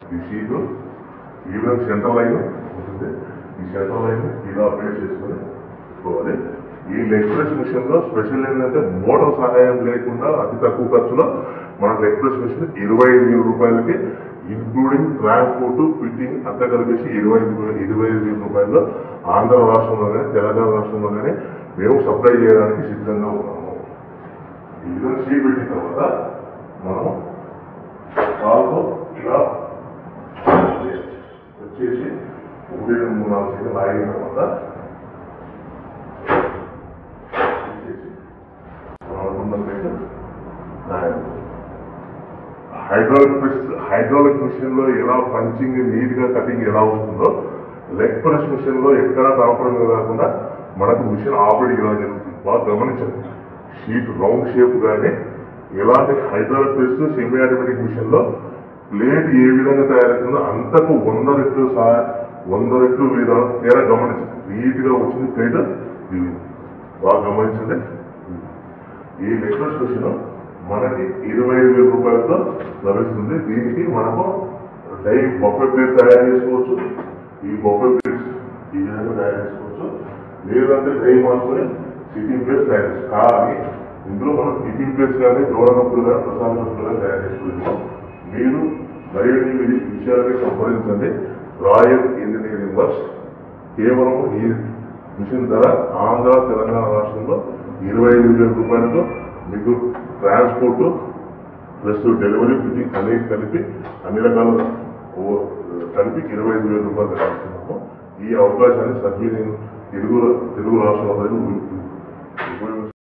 ఈ sheet even central line ఉంటుంది ఈ సెంట్రల్ లైన్ ఇలా అప్డేట్ చేసుకొని పోవాలి ఈ లెగ్ ప్రెస్ మిషన్ లో స్పెషల్ ఏంటంటే మోటార్ సహాయం లేకుండా అతి తక్కువ ఖర్చులో మన లెగ్ ప్రెస్ మిషన్ ఇరవై ఐదు వేల రూపాయలకి ఇంక్లూడింగ్ ట్రాన్స్పోర్ట్ ఫిట్టింగ్ అంతా కలిపేసి ఇరవై ఐదు వేల- ఇరవై ఐదు వేల రూపాయల్లో ఆంధ్ర రాష్ట్రంలో కానీ తెలంగాణ రాష్ట్రంలో కానీ మేము సప్లై చేయడానికి సిద్ధంగా ఉన్నాము ఈ విధంగా సీట్ పెట్టిన తర్వాత మనం కాలుతో ఇలా వచ్చేసి ఒకటి రెండు మూడు నాలుగు సెకండ్ లాగిన తర్వాత వచ్చేసి అనుకున్నట్లయితే లాగాలి. హైడ్రాలిక్ ప్రెస్ హైడ్రాలిక్ మిషన్ లో ఎలా పంచింగ్ నీట్ గా కటింగ్ ఎలా వస్తుందో లెగ్ ప్రెస్ మిషన్ లో ఎక్కడా కాంప్రమైజ్ కాకుండా మనకు మిషన్ ఆపరేట్ ఇలా జరుగుతుంది బాగా గమనించండి షీట్ రౌండ్ షేప్ గానే ఎలాంటి hydraulic press semi automatic machine లో ప్లేట్ ఏ విధంగా తయారవుతుందో అంతకు వంద రెట్లు సహా వంద రెట్లు విధానం తేడా గమనించండి నీట్ గా వచ్చింది ప్లేట్ ఇది బాగా గమనించండి ఈ నెక్లెస్ మిషన్ మనకి ఇరవై ఐదు వేల రూపాయలతో లభిస్తుంది దీనికి మనము డై బొఫే ప్లేట్ తయారు చేసుకోవచ్చు ఈ బొఫే ప్లేట్స్ ఈ విధంగా తయారు చేసుకోవచ్చు లేదంటే డై మార్చుకొని సిట్టింగ్ ప్లేస్ తయారు చేసుకోవచ్చు కానీ ఇందులో మనం టిఫిన్ ప్లేస్ కానీ దూడ నొప్పులు కానీ ప్రసాద నొప్పులు కానీ తయారు చేసుకోవచ్చు మీరు మరిన్ని విధి విషయాలకి సంప్రదించండి రాయల్ ఇంజనీరింగ్ వర్క్స్ కేవలం ఈ మిషన్ ధర ఆంధ్ర తెలంగాణ రాష్ట్రంలో ఇరవై ఐదు వేల రూపాయలతో మీకు ట్రాన్స్పోర్ట్ ప్లస్ డెలివరీ ఫిట్టింగ్ అన్ని కలిపి అన్ని రకాల ఓ- కలిపి ఇరవై ఐదు వేల రూపాయలు ఇస్తున్నాము ఈ అవకాశాన్ని సద్వినియోగం తెలుగు తెలుగు రాష్ట్రాల ప్రజలు ఉపయోగించుకోవాలి